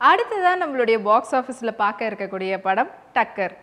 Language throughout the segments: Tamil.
அடுத்ததான் நம்மளுடைய பாக்ஸ் ஆஃபீஸில் பார்க்க இருக்கக்கூடிய படம் டக்கர்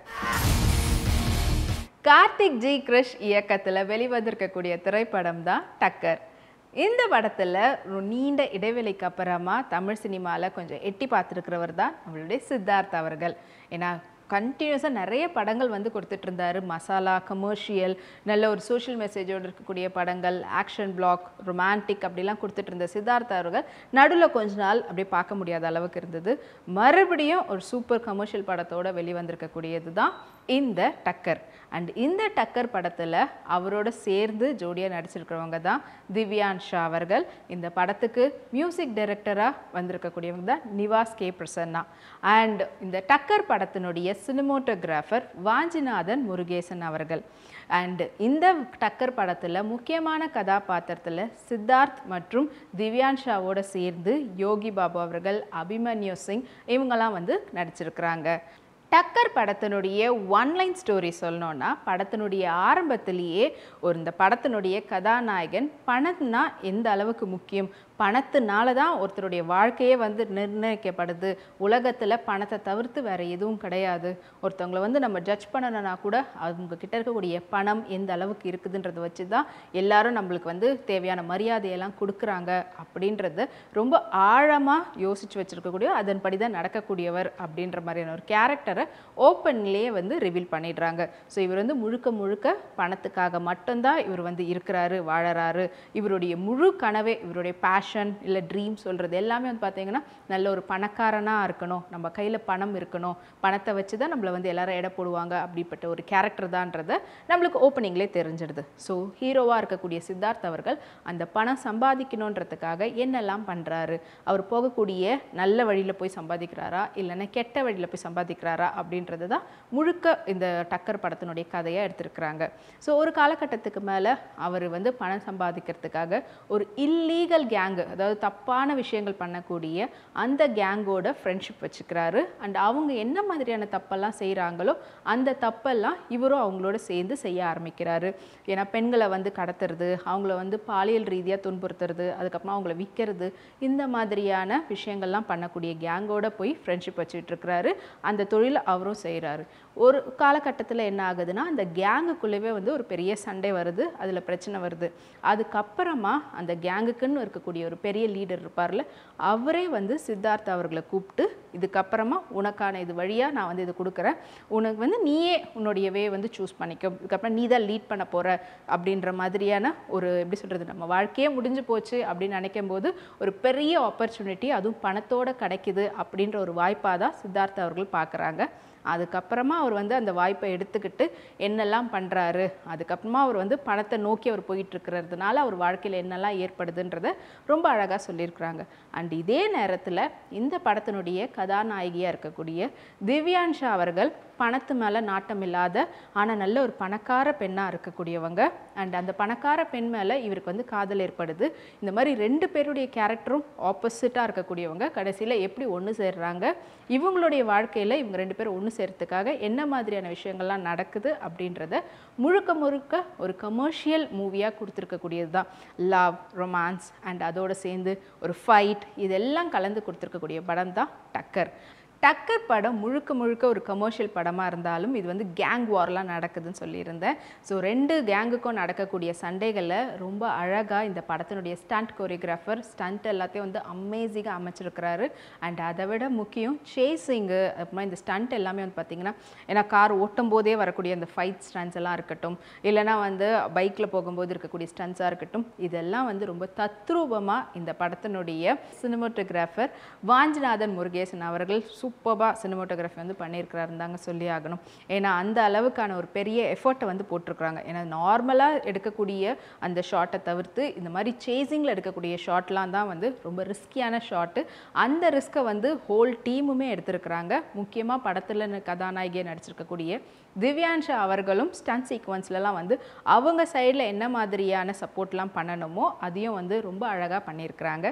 கார்த்திக் ஜி கிருஷ் இயக்கத்தில் வெளிவந்திருக்கக்கூடிய திரைப்படம் தான் டக்கர் இந்த படத்தில் ஒரு நீண்ட இடைவெளிக்கு அப்புறமா தமிழ் சினிமாவில் கொஞ்சம் எட்டி பார்த்துருக்கிறவர் தான் நம்மளுடைய சித்தார்த் அவர்கள் ஏன்னா கண்டினியூஸாக நிறைய படங்கள் வந்து கொடுத்துட்டு இருந்தாரு மசாலா கமர்ஷியல் நல்ல ஒரு சோஷியல் மெசேஜோடு இருக்கக்கூடிய படங்கள் ஆக்ஷன் பிளாக் ரொமான்டிக் அப்படிலாம் கொடுத்துட்டு இருந்த சித்தார்த் அவர்கள் நடுவில் கொஞ்ச நாள் அப்படியே பார்க்க முடியாத அளவுக்கு இருந்தது மறுபடியும் ஒரு சூப்பர் கமர்ஷியல் படத்தோட வெளிவந்திருக்கக்கூடியது தான் இந்த டக்கர் அண்ட் இந்த டக்கர் படத்தில் அவரோட சேர்ந்து ஜோடியாக நடிச்சிருக்கிறவங்க தான் திவ்யான்ஷா அவர்கள் இந்த படத்துக்கு மியூசிக் டைரக்டராக வந்திருக்கக்கூடியவங்க தான் நிவாஸ் கே பிரசன்னா அண்ட் இந்த டக்கர் படத்தினுடைய சினிமோட்டோகிராஃபர் வாஞ்சிநாதன் முருகேசன் அவர்கள் அண்ட் இந்த டக்கர் படத்தில் முக்கியமான கதாபாத்திரத்தில் சித்தார்த் மற்றும் திவ்யான்ஷாவோட சேர்ந்து யோகி பாபு அவர்கள் அபிமன்யு சிங் இவங்கெல்லாம் வந்து நடிச்சிருக்கிறாங்க டக்கர் படத்தினுடைய ஒன்லைன் ஸ்டோரி சொல்லணும்னா படத்தினுடைய ஆரம்பத்திலேயே ஒரு இந்த படத்தினுடைய கதாநாயகன் பணம்னா எந்த அளவுக்கு முக்கியம் பணத்தினால தான் ஒருத்தருடைய வாழ்க்கையே வந்து நிர்ணயிக்கப்படுது உலகத்தில் பணத்தை தவிர்த்து வேறு எதுவும் கிடையாது ஒருத்தவங்களை வந்து நம்ம ஜட்ஜ் பண்ணணும்னா கூட அவங்க கிட்ட இருக்கக்கூடிய பணம் எந்த அளவுக்கு இருக்குதுன்றதை வச்சு தான் எல்லாரும் நம்மளுக்கு வந்து தேவையான மரியாதையெல்லாம் கொடுக்குறாங்க அப்படின்றத ரொம்ப ஆழமாக யோசித்து வச்சுருக்கக்கூடிய அதன்படி தான் நடக்கக்கூடியவர் அப்படின்ற மாதிரியான ஒரு கேரக்டரை ஓப்பன்லேயே வந்து ரிவீல் பண்ணிடுறாங்க ஸோ இவர் வந்து முழுக்க முழுக்க பணத்துக்காக மட்டும்தான் இவர் வந்து இருக்கிறாரு வாழறாரு இவருடைய முழு கனவே இவருடைய பேஷன் இல்லை ட்ரீம் சொல்கிறது எல்லாமே வந்து பார்த்தீங்கன்னா நல்ல ஒரு பணக்காரனாக இருக்கணும் நம்ம கையில் பணம் இருக்கணும் பணத்தை வச்சு தான் நம்மளை வந்து எல்லாரும் எடை போடுவாங்க அப்படிப்பட்ட ஒரு கேரக்டர் தான்றதை நம்மளுக்கு ஓப்பனிங்லேயே தெரிஞ்சிடுது ஸோ ஹீரோவாக இருக்கக்கூடிய சித்தார்த் அவர்கள் அந்த பணம் சம்பாதிக்கணுன்றதுக்காக என்னெல்லாம் பண்ணுறாரு அவர் போகக்கூடிய நல்ல வழியில் போய் சம்பாதிக்கிறாரா இல்லைன்னா கெட்ட வழியில் போய் சம்பாதிக்கிறாரா அப்படின்றது தான் முழுக்க இந்த டக்கர் படத்தினுடைய கதையாக எடுத்திருக்கிறாங்க ஸோ ஒரு காலகட்டத்துக்கு மேலே அவர் வந்து பணம் சம்பாதிக்கிறதுக்காக ஒரு இல்லீகல் கேங்கு அதாவது தப்பான விஷயங்கள் பண்ணக்கூடிய அந்த கேங்கோட ஃப்ரெண்ட்ஷிப் வச்சுக்கிறாரு அண்ட் அவங்க என்ன மாதிரியான தப்பெல்லாம் செய்கிறாங்களோ அந்த தப்பெல்லாம் இவரும் அவங்களோட சேர்ந்து செய்ய ஆரம்பிக்கிறாரு ஏன்னா பெண்களை வந்து கடத்துறது அவங்கள வந்து பாலியல் ரீதியாக துன்புறுத்துறது அதுக்கப்புறமா அவங்கள விற்கிறது இந்த மாதிரியான விஷயங்கள்லாம் பண்ணக்கூடிய கேங்கோட போய் ஃப்ரெண்ட்ஷிப் வச்சுட்டு இருக்கிறாரு அந்த தொழிலை அவரும் செய்கிறாரு ஒரு காலகட்டத்தில் என்ன ஆகுதுன்னா அந்த கேங்குக்குள்ளேயே வந்து ஒரு பெரிய சண்டை வருது அதில் பிரச்சனை வருது அதுக்கப்புறமா அந்த கேங்குக்குன்னு இருக்கக்கூடிய ஒரு பெரிய லீடர் இருப்பார்ல அவரே வந்து சித்தார்த் அவர்களை கூப்பிட்டு இதுக்கப்புறமா உனக்கான இது வழியாக நான் வந்து இது கொடுக்குறேன் உனக்கு வந்து நீயே உன்னுடைய வே வந்து சூஸ் பண்ணிக்கோ இதுக்கப்புறம் நீ தான் லீட் பண்ண போகிற அப்படின்ற மாதிரியான ஒரு எப்படி சொல்கிறது நம்ம வாழ்க்கையே முடிஞ்சு போச்சு அப்படின்னு நினைக்கும் போது ஒரு பெரிய ஆப்பர்ச்சுனிட்டி அதுவும் பணத்தோட கிடைக்குது அப்படின்ற ஒரு வாய்ப்பாக தான் சித்தார்த் அவர்கள் பார்க்குறாங்க அதுக்கப்புறமா அவர் வந்து அந்த வாய்ப்பை எடுத்துக்கிட்டு என்னெல்லாம் பண்ணுறாரு அதுக்கப்புறமா அவர் வந்து பணத்தை நோக்கி அவர் போயிட்டு இருக்கிறதுனால அவர் வாழ்க்கையில் என்னெல்லாம் ஏற்படுதுன்றத ரொம்ப அழகாக சொல்லியிருக்கிறாங்க அண்ட் இதே நேரத்தில் இந்த படத்தினுடைய கதாநாயகியாக இருக்கக்கூடிய திவ்யான்ஷா அவர்கள் பணத்து மேலே நாட்டம் இல்லாத ஆனால் நல்ல ஒரு பணக்கார பெண்ணாக இருக்கக்கூடியவங்க அண்ட் அந்த பணக்கார பெண் மேலே இவருக்கு வந்து காதல் ஏற்படுது இந்த மாதிரி ரெண்டு பேருடைய கேரக்டரும் ஆப்போசிட்டாக இருக்கக்கூடியவங்க கடைசியில் எப்படி ஒன்று சேர்றாங்க இவங்களுடைய வாழ்க்கையில் இவங்க ரெண்டு பேரும் ஒன்று சேர்த்துக்காக என்ன மாதிரியான விஷயங்கள்லாம் நடக்குது அப்படின்றத முழுக்க முழுக்க ஒரு கமர்ஷியல் மூவியாக கொடுத்துருக்கக்கூடியது தான் லவ் ரொமான்ஸ் அண்ட் அதோடு சேர்ந்து ஒரு ஃபைட் இதெல்லாம் கலந்து கொடுத்துருக்கக்கூடிய படம் தான் டக்கர் டக்கர் படம் முழுக்க முழுக்க ஒரு கமர்ஷியல் படமாக இருந்தாலும் இது வந்து கேங் வார்லாம் நடக்குதுன்னு சொல்லியிருந்தேன் ஸோ ரெண்டு கேங்குக்கும் நடக்கக்கூடிய சண்டைகளை ரொம்ப அழகாக இந்த படத்தினுடைய ஸ்டண்ட் கோரியோகிராஃபர் ஸ்டண்ட் எல்லாத்தையும் வந்து அமேசிங்காக அமைச்சிருக்கிறாரு அண்ட் அதை விட முக்கியம் சேசிங்கு அப்புறமா இந்த ஸ்டண்ட் எல்லாமே வந்து பார்த்திங்கன்னா ஏன்னா கார் ஓட்டும் போதே வரக்கூடிய அந்த ஃபைட் ஸ்டண்ட்ஸ் எல்லாம் இருக்கட்டும் இல்லைனா வந்து பைக்கில் போகும்போது இருக்கக்கூடிய ஸ்டண்ட்ஸாக இருக்கட்டும் இதெல்லாம் வந்து ரொம்ப தத்ரூபமாக இந்த படத்தினுடைய சினிமோட்டோகிராஃபர் வாஞ்சிநாதன் முருகேசன் அவர்கள் சூப்பராக சினிமோட்டோகிராஃபி வந்து பண்ணியிருக்கிறாருன்னு தாங்க சொல்லி ஆகணும் ஏன்னா அந்த அளவுக்கான ஒரு பெரிய எஃபர்ட்டை வந்து போட்டிருக்கிறாங்க ஏன்னா நார்மலாக எடுக்கக்கூடிய அந்த ஷாட்டை தவிர்த்து இந்த மாதிரி சேசிங்கில் எடுக்கக்கூடிய ஷாட்லாம் தான் வந்து ரொம்ப ரிஸ்கியான ஷாட்டு அந்த ரிஸ்க்கை வந்து ஹோல் டீமுமே எடுத்திருக்கிறாங்க முக்கியமாக படத்தில் கதாநாயகியை நடிச்சிருக்கக்கூடிய திவ்யான்ஷா அவர்களும் ஸ்டன் சீக்வன்ஸ்லலாம் வந்து அவங்க சைடில் என்ன மாதிரியான சப்போர்ட்லாம் பண்ணணுமோ அதையும் வந்து ரொம்ப அழகாக பண்ணியிருக்கிறாங்க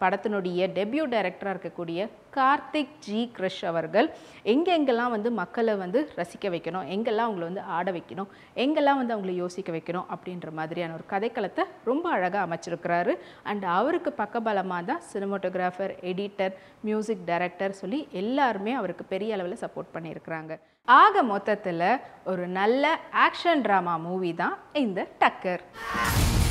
படத்தினுடைய டெபியூ டைரக்டராக இருக்கக்கூடிய கார்த்திக் ஜி கிருஷ் அவர்கள் எங்கெங்கெல்லாம் வந்து மக்களை வந்து ரசிக்க வைக்கணும் எங்கெல்லாம் அவங்கள வந்து ஆட வைக்கணும் எங்கெல்லாம் வந்து அவங்கள யோசிக்க வைக்கணும் அப்படின்ற மாதிரியான ஒரு கதைக்களத்தை ரொம்ப அழகாக அமைச்சிருக்கிறாரு அண்ட் அவருக்கு பக்கபலமாக தான் சினிமோட்டோகிராஃபர் எடிட்டர் மியூசிக் டைரக்டர் சொல்லி எல்லாருமே அவருக்கு பெரிய அளவில் சப்போர்ட் பண்ணியிருக்கிறாங்க ஆக மொத்தத்தில் ஒரு நல்ல ஆக்ஷன் ட்ராமா மூவி தான் இந்த டக்கர்